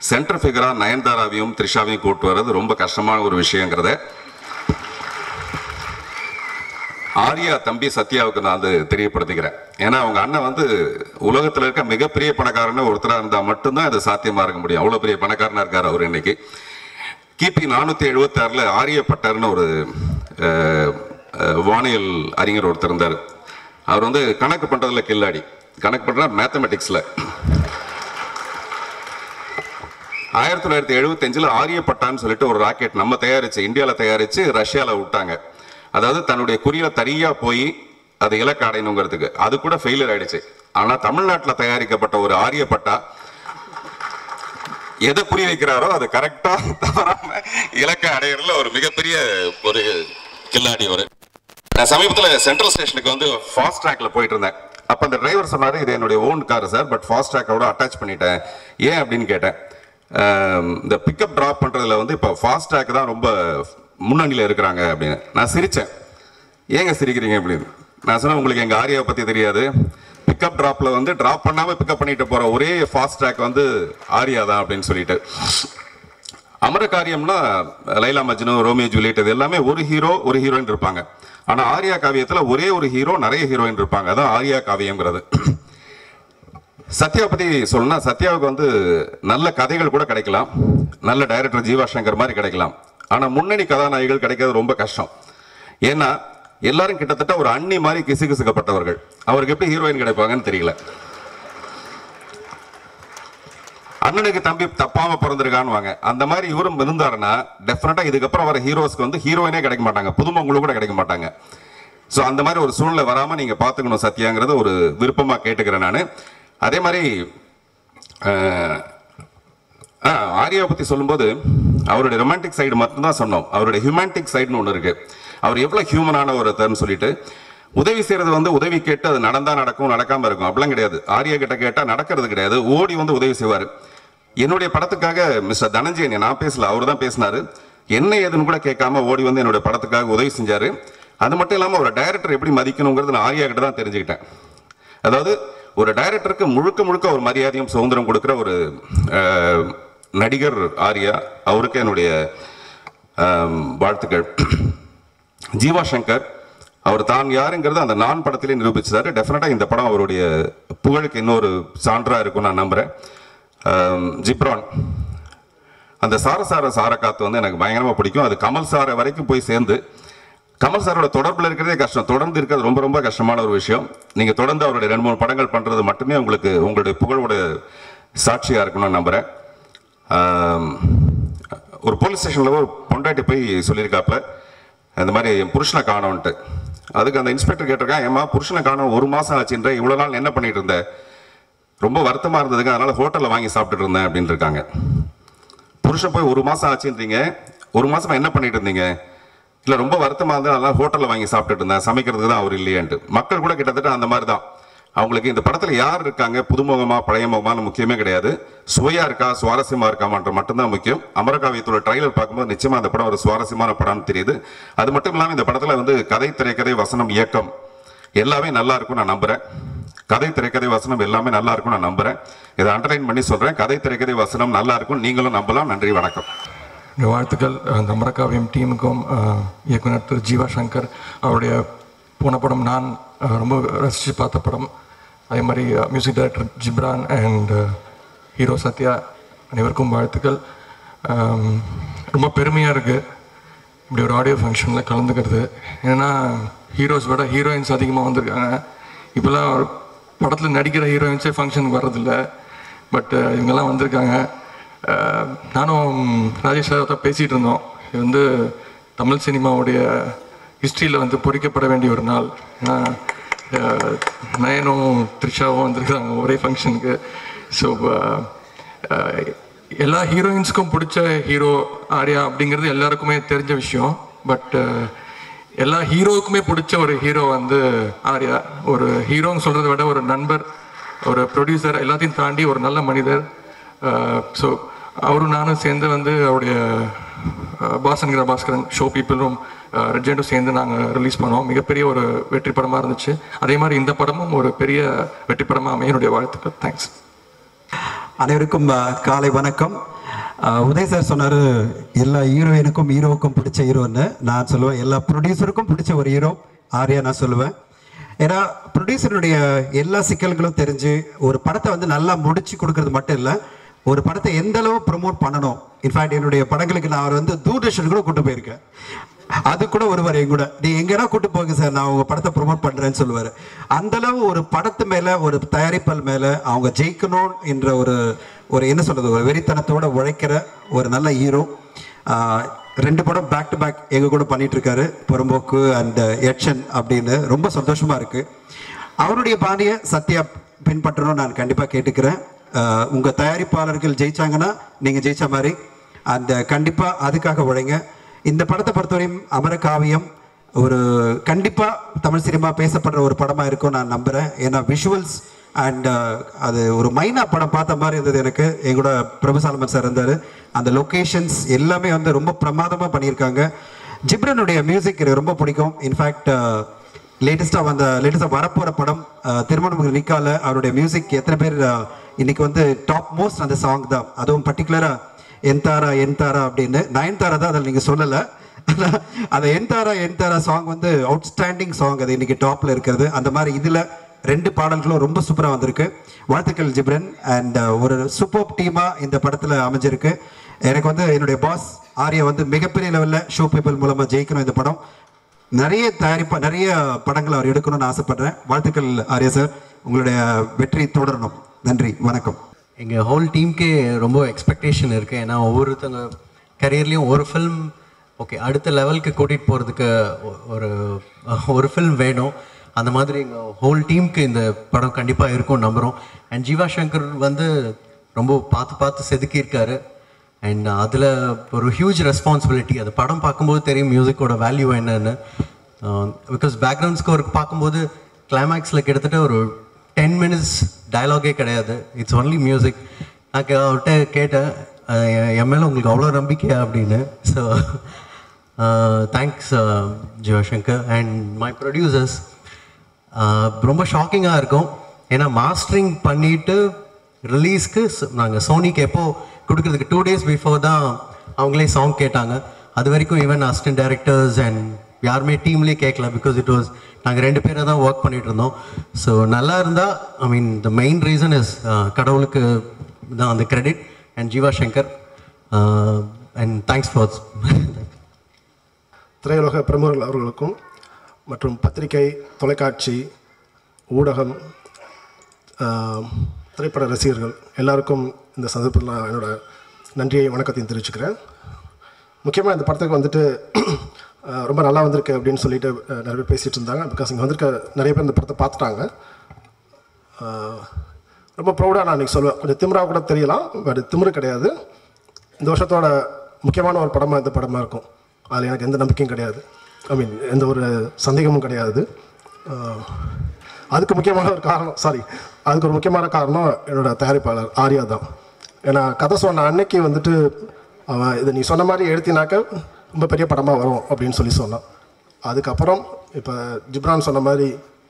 centre ஃபிகரா நயன்தாராவையும் த்ரிஷாவையும் கூட்டு வர்றது ரொம்ப கஷ்டமான ஒரு விஷயங்கிறத ஆர்யா தம்பி சத்யாவுக்கு நான் வந்து தெரியப்படுத்திக்கிறேன் ஏன்னா அவங்க அண்ணன் வந்து உலகத்துல இருக்க மிகப்பெரிய பணக்காரன்னு ஒருத்தரா இருந்தா மட்டும்தான் இது சாத்தியமா இருக்க முடியும் அவ்வளவு பெரிய பணக்காரனா இருக்காரு அவர் இன்னைக்கு கிபி நானூத்தி எழுபத்தி ஆறுல ஆரியப்பட்டர்னு ஒரு அஹ், அஹ், வானியல் அறிஞர் ஒருத்தர் இருந்தார் அவர் வந்து கணக்கு பண்றதுல கில்லாடி கணக்கு பண்ற மேத்தமெட்டிக்ஸ்ல ஆயிரத்தி தொள்ளாயிரத்தி எழுபத்தஞ்சில் ஆரியப்பட்டான்னு சொல்லிட்டு ஒரு ராக்கெட் நம்ம தயாரிச்சு இந்தியாவில் தயாரிச்சு ரஷ்யாவில் விட்டாங்க அதாவது தன்னுடைய குறியில தனியா போய் அது இலக்கு அடையணுங்கிறதுக்கு அது கூட ஃபெயிலியர் ஆயிடுச்சு ஆனா தமிழ்நாட்டில் தயாரிக்கப்பட்ட ஒரு ஆரியப்பட்டா எதை புரிய வைக்கிறாரோ அது கரெக்டா தவறாம இலக்கை அடையறதுல ஒரு மிகப்பெரிய ஒரு கில்லாடி ஒரு நான் சமீபத்துல சென்ட்ரல் ஸ்டேஷனுக்கு வந்து ஃபாஸ்ட் ட்ராக்ல போயிட்டு இருந்தேன் அப்ப அந்த டிரைவர் சொன்னாரு இது என்னுடைய own car sir but fast ட்ராக்கோட அட்டாச் பண்ணிட்டேன் ஏன் அப்படின்னு கேட்டேன் ஆம், இந்த பிக்கப் டிராப் பண்றதுல வந்து இப்போ ஃபாஸ்ட் ட்ராக் தான் ரொம்ப முன்னணியில் இருக்கிறாங்க அப்படின்னு நான் சிரிச்சேன் ஏங்க சிரிக்கிறீங்க அப்படின்னு நான் சொன்னேன் உங்களுக்கு எங்க ஆரியாவை பத்தி தெரியாது பிக்கப் டிராப்ல வந்து டிராப் பண்ணாம பிக்கப் பண்ணிட்டு போற ஒரே ஃபாஸ்ட் ட்ராக் வந்து ஆரியா தான் அப்படின்னு சொல்லிட்டு அமர காரியம்னா லைலா மஜ்னு ரோமியோ ஜூலியட் இது எல்லாமே ஒரு ஹீரோ ஒரு ஹீரோயின் இருப்பாங்க ஆனா ஆர்யா காவியத்துல ஒரே ஒரு ஹீரோ நிறைய ஹீரோயின் இருப்பாங்க அதான் ஆர்யா காவியம்ங்கிறது சத்யா பத்தி சொல்லணும்னா சத்யாவுக்கு வந்து நல்ல கதைகள் கூட கிடைக்கலாம் நல்ல டைரக்டர் ஜீவா சங்கர் மாதிரி கிடைக்கலாம் ஆனா முன்னணி கதாநாயகிகள் கிடைக்கிறது ரொம்ப கஷ்டம் ஏன்னா எல்லாரும் கிட்டத்தட்ட ஒரு அண்ணி மாதிரி கிசுகிசுக்கப்பட்டவர்கள் அவருக்கு எப்படி ஹீரோயின் கிடைப்பாங்கன்னு தெரியல அண்ணனுக்கு தம்பி தப்பாம பிறந்திருக்கான்னு வாங்க அந்த மாதிரி இவரும் இருந்தாருன்னா டெஃபினட்டா இதுக்கப்புறம் வர ஹீரோஸ்க்கு வந்து ஹீரோயினே கிடைக்க மாட்டாங்க புதுமங்களும் கூட கிடைக்க மாட்டாங்க ஸோ அந்த மாதிரி ஒரு சூழ்நிலை வராம நீங்க பாத்துக்கணும் சத்யாங்கிறத ஒரு விருப்பமா கேட்டுக்கிறேன் நான் அதே மாதிரி அஹ், ஆ, ஆர்யாவை பத்தி சொல்லும்போது அவருடைய ரொமான்டிக் சைடு மட்டும்தான் சொன்னோம் அவருடைய ஹியூமனிக் சைடுன்னு ஒன்று இருக்கு அவர் எவ்வளவு ஹியூமனான ஒருத்தர்னு சொல்லிட்டு உதவி செய்யறது வந்து உதவி கேட்டு அது நடந்தா நடக்கும் நடக்காம இருக்கும் அப்படிலாம் கிடையாது ஆர்யா கிட்ட கேட்டா நடக்கிறது கிடையாது ஓடி வந்து உதவி செய்வார் என்னுடைய படத்துக்காக மிஸ்டர் தனஞ்சயன் நான் பேசல அவர் தான் பேசினாரு என்ன ஏதுன்னு கூட கேட்காம ஓடி வந்து என்னுடைய படத்துக்காக உதவி செஞ்சாரு அது மட்டும் இல்லாம ஒரு டைரக்டர் எப்படி மதிக்கணுங்கிறது நான் ஆர்யா கிட்ட தான் தெரிஞ்சுக்கிட்டேன் அதாவது ஒரு டைரக்டருக்கு முழுக்க முழுக்க ஒரு மரியாதையும் சுதந்திரம் கொடுக்கிற ஒரு அஹ், நடிகர் ஆர்யா அவருக்கு என்னுடைய அஹ், வாழ்த்துக்கள் ஜீவா சங்கர் அவர் தான் யாருங்கிறது அந்த நான் படத்திலே நிரூபிச்சாரு டெஃபினட்டா இந்த படம் அவருடைய புகழுக்கு இன்னொரு சான்றா இருக்கும் நான் நம்புறேன் அஹ், ஜிப்ரான் அந்த சாரசார சாரக்காத்து வந்து எனக்கு பயங்கரமா பிடிக்கும் அது கமல் சாரை வரைக்கும் போய் சேர்ந்து கமல் சாரோட தொடர்புல இருக்கிறதே கஷ்டம் தொடர்ந்து இருக்கிறது ரொம்ப ரொம்ப கஷ்டமான ஒரு விஷயம் நீங்க தொடர்ந்து அவருடைய ரெண்டு மூணு படங்கள் பண்றது மட்டுமே உங்களுக்கு உங்களுடைய புகழோட சாட்சியா இருக்கணும்னு நம்புறேன் ஆம், ஒரு போலீஸ் ஸ்டேஷன்ல ஒரு பொண்டாட்டி போய் சொல்லியிருக்காப்ல இந்த மாதிரி என் புருஷனை காணோன்ட்டு அதுக்கு அந்த இன்ஸ்பெக்டர் கேட்டிருக்கான் ஏமா புருஷனை காணோம் ஒரு மாசம் ஆச்சுன்ற இவ்வளவு நாள் என்ன பண்ணிட்டு இருந்த ரொம்ப வருத்தமா இருந்ததுக்கு அதனால ஹோட்டல்ல வாங்கி சாப்பிட்டுட்டு இருந்தேன் அப்படின்னு இருக்காங்க புருஷன் போய் ஒரு மாசம் ஆச்சுன்றீங்க ஒரு மாசமா என்ன பண்ணிட்டு இருந்தீங்க இல்ல ரொம்ப வருத்தமா இருந்தா அதனால ஹோட்டல்ல வாங்கி சாப்பிட்டுட்டு இருந்தேன் சமைக்கிறதுக்கு தான் அவர் இல்லையேன்ட்டு மக்கள் கூட கிட்டத்தட்ட அந்த மாதிரி தான் அவங்களுக்கு இந்த படத்துல யார் இருக்காங்க புதுமுகமா பழைய முகமான்னு முக்கியமே கிடையாது சுவையா இருக்கா சுவாரஸ்யமா இருக்காமான்ற மட்டும்தான் முக்கியம் அமரகாவியத்தோட ட்ரைலர் பார்க்கும்போது நிச்சயமா அந்த படம் ஒரு சுவாரஸ்யமான படம்னு தெரியுது அது மட்டும் இல்லாம இந்த படத்துல வந்து கதை திரைக்கதை வசனம் இயக்கம் எல்லாமே நல்லா இருக்கும் நான் நம்புறேன் கதை திரைக்கதை வசனம் எல்லாமே நல்லா இருக்கும் நான் நம்புறேன் இதை அண்டர்லைன் பண்ணி சொல்றேன் கதை திரைக்கதை வசனம் நல்லா இருக்கும் நீங்களும் நம்பலாம் நன்றி வணக்கம் இந்த வாழ்த்துக்கள் அந்த அமரகாவியம் டீமுக்கும் அஹ், இயக்குனர் திரு ஜீவா சங்கர் அவருடைய போன படம் நான் அஹ், ரொம்ப ரசித்து பார்த்த படம் அதே மாதிரி music director Ghibran and hero Sathya அனைவருக்கும் வாழ்த்துக்கள் அம், ரொம்ப பெருமையாக இருக்குது இப்படி ஒரு ஆடியோ ஃபங்க்ஷனில் கலந்துக்கிறது ஏன்னா ஹீரோஸ் விட ஹீரோயின்ஸ் அதிகமாக வந்திருக்காங்க இப்போல்லாம் படத்தில் நடிக்கிற ஹீரோயின்ஸே ஃபங்க்ஷனுக்கு வர்றதில்ல பட் இவங்கெல்லாம் வந்திருக்காங்க அஹ், நானும் ராஜேஷ் சார் தான் பேசிகிட்டு இருந்தோம் இது வந்து தமிழ் சினிமாவுடைய ஹிஸ்ட்ரியில் வந்து பொறிக்கப்பட வேண்டிய ஒரு நாள் ஏன்னா அஹ், நயனும் த்ரிஷாவும் வந்திருக்காங்க ஒரே ஃபங்க்ஷனுக்கு ஸோ எல்லா ஹீரோயின்ஸ்க்கும் பிடிச்ச ஹீரோ ஆர்யா அப்படிங்கிறது எல்லாருக்குமே தெரிஞ்ச விஷயம் பட் எல்லா ஹீரோவுக்குமே பிடிச்ச ஒரு ஹீரோ வந்து ஆர்யா ஒரு ஹீரோன்னு சொல்கிறத விட ஒரு நண்பர் ஒரு ப்ரொடியூசர் எல்லாத்தையும் தாண்டி ஒரு நல்ல மனிதர் ஸோ அவரும் நானும் சேர்ந்து வந்து அவருடைய பாசன்கிற பாஸ்கரன் ஷோ பீப்புளும் ரெஜெண்டும் சேர்ந்து நாங்கள் ரிலீஸ் பண்ணோம் மிகப்பெரிய ஒரு வெற்றி படமாக இருந்துச்சு அதே மாதிரி இந்த படமும் ஒரு பெரிய வெற்றி படமாக அமைய என்னுடைய வாழ்த்துக்கள் தேங்க்ஸ் அனைவருக்கும் அஹ், காலை வணக்கம் ஆஹ் உதய் சார் சொன்னார் எல்லா ஹீரோயினுக்கும் ஹீரோவுக்கும் பிடிச்ச ஹீரோன்னு நான் சொல்லுவேன் எல்லா ப்ரொடியூசருக்கும் பிடிச்ச ஒரு ஹீரோ ஆர்யா நான் சொல்லுவேன் ஏன்னா ப்ரொடியூசருடைய எல்லா சிக்கல்களும் தெரிஞ்சு ஒரு படத்தை வந்து நல்லா முடிச்சு கொடுக்கறது மட்டும் இல்லை ஒரு படத்தை எந்த அளவு ப்ரொமோட் பண்ணணும் இன்ஃபேக்ட் என்னுடைய படங்களுக்கு நான் அவர் வந்து தூர்தர்ஷன் கூட கூட்டு போயிருக்கேன் அது கூட ஒருவர் என் கூட நீ எங்கன்னா கூட்டு போங்க சார் நான் உங்க படத்தை ப்ரொமோட் பண்றேன்னு சொல்லுவாரு அந்த அளவு ஒரு படத்து மேல ஒரு தயாரிப்பால் மேல அவங்க ஜெயிக்கணும் என்ற ஒரு ஒரு என்ன சொல்றது ஒரு வெறித்தனத்தோட உழைக்கிற ஒரு நல்ல ஹீரோ ரெண்டு படம் பேக் டு பேக் எங்க கூட பண்ணிட்டு இருக்காரு புறம்போக்கு அண்ட் எட்சன் அப்படின்னு ரொம்ப சந்தோஷமா இருக்கு அவருடைய பாணியை சத்யா பின்பற்றணும்னு நான் கண்டிப்பா கேட்டுக்கிறேன் ஆஹ் உங்க தயாரிப்பாளர்கள் ஜெயிச்சாங்கன்னா நீங்க ஜெயிச்ச மாதிரி அந்த கண்டிப்பா அதுக்காக உழைங்க இந்த படத்தை பொறுத்தவரையும் அமரகாவியம் ஒரு கண்டிப்பா தமிழ் சினிமா பேசப்படுற ஒரு படமா இருக்கும் நான் நம்புறேன் ஏன்னா விஷுவல்ஸ் அண்ட் அது ஒரு மைனா படம் பார்த்த மாதிரி இருந்தது எனக்கு என் கூட பிரபுசாலமன் சார் இருந்தார் அந்த லொகேஷன்ஸ் எல்லாமே வந்து ரொம்ப பிரமாதமாக பண்ணியிருக்காங்க ஜிப்ரனுடைய மியூசிக் எனக்கு ரொம்ப பிடிக்கும் இன்ஃபேக்ட் லேட்டஸ்ட்டாக வந்த லேட்டஸ்ட்டாக வரப்போகிற படம் அஹ், திருமணம் நிக்கால அவருடைய மியூசிக் எத்தனை பேர் அஹ், இன்னைக்கு வந்து டாப் மோஸ்ட் அந்த சாங் தான் அதுவும் பர்டிகுலராக என் தாரா என் தாரா அப்படின்னு நயன் தாரா தான் அதில் நீங்கள் சொல்லலை அந்த என் தாரா என் தாரா சாங் வந்து அவுட்ஸ்டாண்டிங் சாங் அது இன்னைக்கு டாப்ல இருக்கிறது அந்த மாதிரி இதுல ரெண்டு பாடல்களும் ரொம்ப சூப்பரா வந்திருக்கு வாழ்த்துக்கள் ஜிப்ரன் அண்ட் ஒரு சூப்பர் டீமா இந்த படத்துல அமைஞ்சிருக்கு எனக்கு வந்து என்னுடைய பாஸ் ஆர்யா வந்து மிகப்பெரிய லெவல்ல ஷோ பீப்பிள் மூலமா ஜெயிக்கணும் இந்த படம் நிறைய தயாரிப்பா நிறைய படங்கள் அவர் எடுக்கணும்னு ஆசைப்படுறேன் வாழ்த்துக்கள் ஆர்யா சார் உங்களுடைய வெற்றி தொடரணும் நன்றி வணக்கம் எங்கள் ஹோல் டீமுக்கே ரொம்ப எக்ஸ்பெக்டேஷன் இருக்குது ஏன்னா ஒவ்வொருத்தங்க கரியர்லேயும் ஒரு ஃபில்ம் ஓகே அடுத்த லெவலுக்கு கூட்டிகிட்டு போகிறதுக்கு ஒரு ஒரு ஃபில்ம் வேணும் அந்த மாதிரி எங்கள் ஹோல் டீமுக்கு இந்த படம் கண்டிப்பாக இருக்கும் நம்புகிறோம் அண்ட் ஜீவா சங்கர் வந்து ரொம்ப பார்த்து பார்த்து செதுக்கியிருக்காரு அண்ட் அதில் ஒரு ஹியூஜ் ரெஸ்பான்சிபிலிட்டி அது படம் பார்க்கும்போது தெரியும் மியூசிக்கோட வேல்யூ என்னன்னு பிகாஸ் பேக்ரவுண்ட் ஸ்கோருக்கு பார்க்கும்போது கிளைமேக்ஸில் கிட்டத்தட்ட ஒரு டென் மினிட்ஸ் டயலாகே கிடையாது இட்ஸ் ஒன்லி மியூசிக் நான் கே- அவர்கிட்ட கேட்டேன் அஹ் என் என் மேலே உங்களுக்கு அவ்வளோ நம்பிக்கையா அப்படின்னு so thanks Jeevashankar and my producers ரொம்ப ஷாக்கிங்காக இருக்கும் ஏன்னா மாஸ்டரிங் பண்ணிட்டு ரிலீஸ்க்கு நாங்கள் சோனிக்கு எப்போ கொடுக்கறதுக்கு டூ டேஸ் பிஃபோர் தான் அவங்களே சாங் கேட்டாங்க அது வரைக்கும் ஈவன் அசிஸ்டன்ட் டைரக்டர்ஸ் அண்ட் யாருமே டீம்லேயே கேட்கல பிகாஸ் இட் வாஸ் நாங்கள் ரெண்டு பேரை தான் ஒர்க் பண்ணிட்டு இருந்தோம் ஸோ நல்லா இருந்தால் I mean the main reason is கடவுளுக்கு தான் அந்த credit and Jeeva Shankar and thanks for திரையுலக பிரமுகர்கள் அவர்களுக்கும் மற்றும் பத்திரிகை தொலைக்காட்சி ஊடகம் ஆஹ், திரைப்பட ரசிகர்கள் எல்லாருக்கும் இந்த சந்தர்ப்பத்தில் நான் என்னோட நன்றியை வணக்கத்தையும் தெரிவிச்சுக்கிறேன் முக்கியமாக இந்த படத்துக்கு வந்துட்டு ஆஹ், ரொம்ப நல்லா வந்திருக்கு அப்படின்னு சொல்லிட்டு ஆஹ், நிறைய பேர் பேசிகிட்டு இருந்தாங்க பிகாஸ் இங்கே வந்திருக்க நிறைய பேர் இந்த படத்தை பார்த்துட்டாங்க ஆஹ், ரொம்ப ப்ரௌடாக நான் இன்றைக்கி சொல்லுவேன் கொஞ்சம் திமிரா கூட தெரியலாம் பட் திமிரு கிடையாது இந்த வருஷத்தோட முக்கியமான ஒரு படமாக இந்த படமாக இருக்கும் அதில் எனக்கு எந்த நம்பிக்கையும் கிடையாது ஐ மீன் எந்த ஒரு சந்தேகமும் கிடையாது ஆஹ், அதுக்கு முக்கியமான ஒரு காரணம் சாரி அதுக்கு ஒரு முக்கியமான காரணம் என்னோட தயாரிப்பாளர் ஆர்யா தான் ஏன்னா கதை சொன்ன அன்னைக்கு வந்துட்டு அவன் இதை நீ சொன்ன மாதிரி எடுத்தினாக்க ரொம்ப பெரிய படமாக வரும் அப்படின்னு சொல்லி சொன்னான் அதுக்கப்புறம் இப்போ ஜிப்ரான் சொன்ன மாதிரி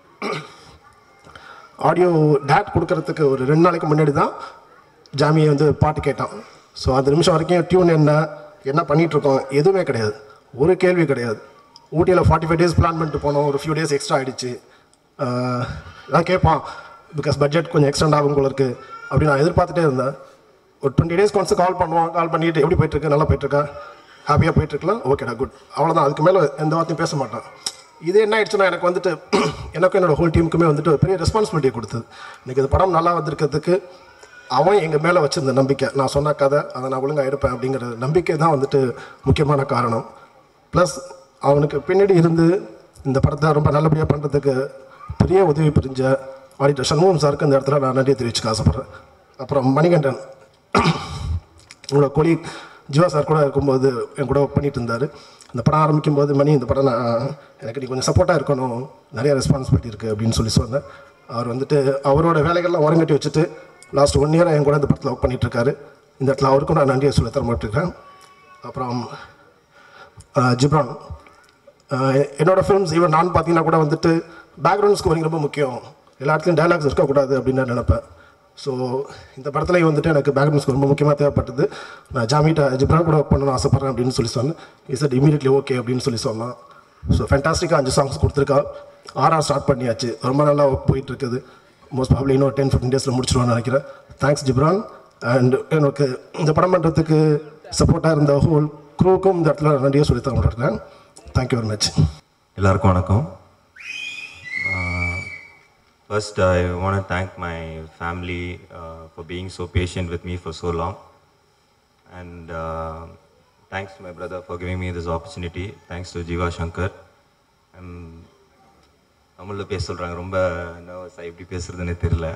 ஆடியோ டேட் கொடுக்கறதுக்கு ஒரு ரெண்டு நாளைக்கு முன்னாடி தான் ஜாமியை வந்து பாட்டு கேட்டான் ஸோ அந்த நிமிஷம் வரைக்கும் டியூன் என்ன என்ன பண்ணிட்டு இருக்கோம் எதுவுமே கிடையாது ஒரு கேள்வி கிடையாது ஊட்டியில் ஃபார்ட்டி ஃபைவ் டேஸ் பிளான் பண்ணிட்டு போனோம் ஒரு ஃபியூ டேஸ் எக்ஸ்ட்ரா ஆயிடுச்சு ஆஹ் நான் கேட்பான் பிகாஸ் பட்ஜெட் கொஞ்சம் எக்ஸ்டெண்ட் ஆகும் போல இருக்கு அப்படி நான் எதிர்பார்த்துட்டே இருந்தேன் ஒரு டுவெண்ட்டி டேஸ் ஒன்ஸ் கால் பண்ணுவான் கால் பண்ணிட்டு எப்படி போயிட்டுருக்கு நல்லா போயிட்டுருக்கா ஹாப்பியாக போயிட்டுருக்கலாம் ஓகேடா குட் அவ்வளோதான் அதுக்கு மேலே எந்த வார்த்தையும் பேச மாட்டான் இது என்ன ஆயிடுச்சுன்னா எனக்கு வந்துட்டு எனக்கும் என்னோட ஹோல் டீமுக்குமே வந்துட்டு ஒரு பெரிய ரெஸ்பான்சிபிலிட்டி கொடுத்தது இன்னைக்கு இந்த படம் நல்லா வந்திருக்கிறதுக்கு அவன் எங்கள் மேலே வச்சிருந்த நம்பிக்கை நான் சொன்ன கதை அதை நான் ஒழுங்காக எடுப்பேன் அப்படிங்கிற நம்பிக்கை தான் வந்துட்டு முக்கியமான காரணம் ப்ளஸ் அவனுக்கு பின்னாடி இருந்து இந்த படத்தை ரொம்ப நல்லபடியாக பண்ணுறதுக்கு பெரிய உதவி புரிஞ்ச ஆடிட்டர் சண்முகம் சாருக்கு இந்த இடத்துல நான் நன்றி தெரிவிச்சுக்க ஆசைப்பட்றேன் அப்புறம் மணிகண்டன் உங்களோட கொலி ஜீவா சார் கூட இருக்கும்போது என் கூட ஒர்க் பண்ணிட்டு இருந்தார் இந்த படம் ஆரம்பிக்கும் போது மணி இந்த படம் நான் எனக்கு நீ கொஞ்சம் சப்போர்ட்டாக இருக்கணும் நிறைய ரெஸ்பான்சிபிலிட்டி இருக்குது அப்படின்னு சொல்லி சொன்னேன் அவர் வந்துட்டு அவரோட வேலைகள்லாம் உரங்கட்டி வச்சுட்டு லாஸ்ட் ஒன் இயராக என் கூட இந்த படத்தில் ஒர்க் பண்ணிட்டு இருக்காரு இந்த இடத்துல அவருக்கும் நான் நன்றியை சொல்ல தரமாட்டிருக்கேன் அப்புறம் ஆஹ், ஜிப்ரான் ஆஹ், என்னோட ஃபிலிம்ஸ் ஈவன் நான் பார்த்தீங்கன்னா கூட வந்துட்டு பேக்ரவுண்ட் ஸ்கோரிங் ரொம்ப முக்கியம் எல்லா இடத்துலையும் டைலாக்ஸ் இருக்கக்கூடாது அப்படின்னு நான் நினைப்பேன் ஸோ இந்த படத்துலையும் வந்துட்டு எனக்கு பேக்ரவுண்ட் ஸ்கோர் ரொம்ப முக்கியமாக தேவைப்பட்டது நான் ஜாமிட்ட ஜிப்ரான் கூட ஒர்க் பண்ணணும்னு ஆசைப்பட்றேன் அப்படின்னு சொல்லி சொன்னேன் இஸ் இட் இமீடியட்லி ஓகே அப்படின்னு சொல்லி சொன்னான் ஸோ ஃபேண்டாஸ்டிக்காக அஞ்சு சாங்ஸ் கொடுத்துருக்கா ஆர்ஆர் ஸ்டார்ட் பண்ணியாச்சு ரொம்ப நல்லா ஒர்க் போயிட்டு இருக்குது மோஸ்ட் ப்ராப்ளி இன்னும் டென் ஃபிஃப்டின் டேஸில் முடிச்சிடுவான்னு நினைக்கிறேன் தேங்க்ஸ் ஜிப்ரான் அண்ட் எனக்கு இந்த படம் பண்ணுறதுக்கு சப்போர்ட்டாக இருந்த ஹோல் க்ரூக்கும் இந்த இடத்துல நன்றியாக சொல்லி தர மாட்டேன் தேங்க்யூ வெரி மச் எல்லாருக்கும் வணக்கம் first I want thank my family for being so patient with me for so long and thanks to my brother for giving me this opportunity thanks to Jeeva Shankar தமிழில் பேச சொல்கிறாங்க ரொம்ப நர்வஸாக எப்படி பேசுறதுன்னு தெரியல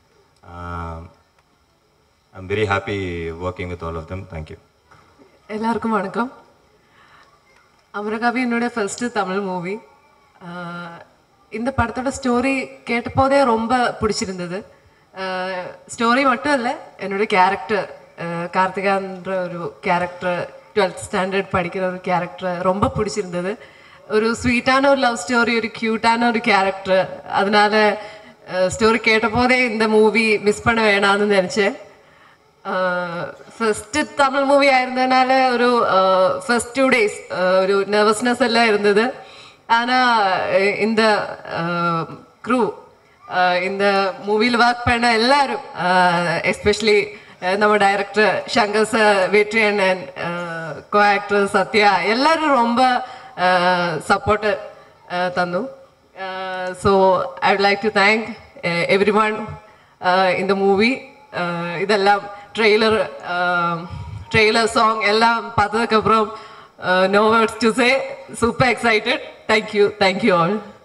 I'm very happy working with all of them thank you எல்லாருக்கும் வணக்கம் அமரகாவி என்னோட ஃபர்ஸ்ட் தமிழ் மூவி இந்த படத்தோட ஸ்டோரி கேட்டபோதே ரொம்ப பிடிச்சிருந்தது ஸ்டோரி மட்டும் இல்லை என்னோட கேரக்டர் கார்த்திகான்ற ஒரு கேரக்டர் டுவெல்த் ஸ்டாண்டர்ட் படிக்கிற ஒரு கேரக்டர் ரொம்ப பிடிச்சிருந்தது ஒரு ஸ்வீட்டான ஒரு லவ் ஸ்டோரி ஒரு க்யூட்டான ஒரு கேரக்டர் அதனால ஸ்டோரி கேட்டபோதே இந்த மூவி மிஸ் பண்ண வேணாம்னு நினச்சேன் ஃபர்ஸ்ட் தமிழ் மூவி ஆயிருந்ததுனால ஒரு ஃபர்ஸ்ட் டூ டேஸ் ஒரு நர்வஸ்னஸ் எல்லாம் இருந்தது ஆனால் இந்த க்ரூ இந்த மூவியில் ஒர்க் பண்ண எல்லாரும் எஸ்பெஷலி நம்ம டைரக்டர் சங்கர் சார் வெற்றி அண்ணன் கோ ஆக்டர் சத்யா எல்லாரும் ரொம்ப சப்போர்ட்டு தന്നു so I would like to thank everyone இந்த மூவி இதெல்லாம் ட்ரெய்லர் ட்ரெய்லர் சாங் எல்லாம் பார்த்ததுக்கப்புறம் no words to say super excited thank you thank you all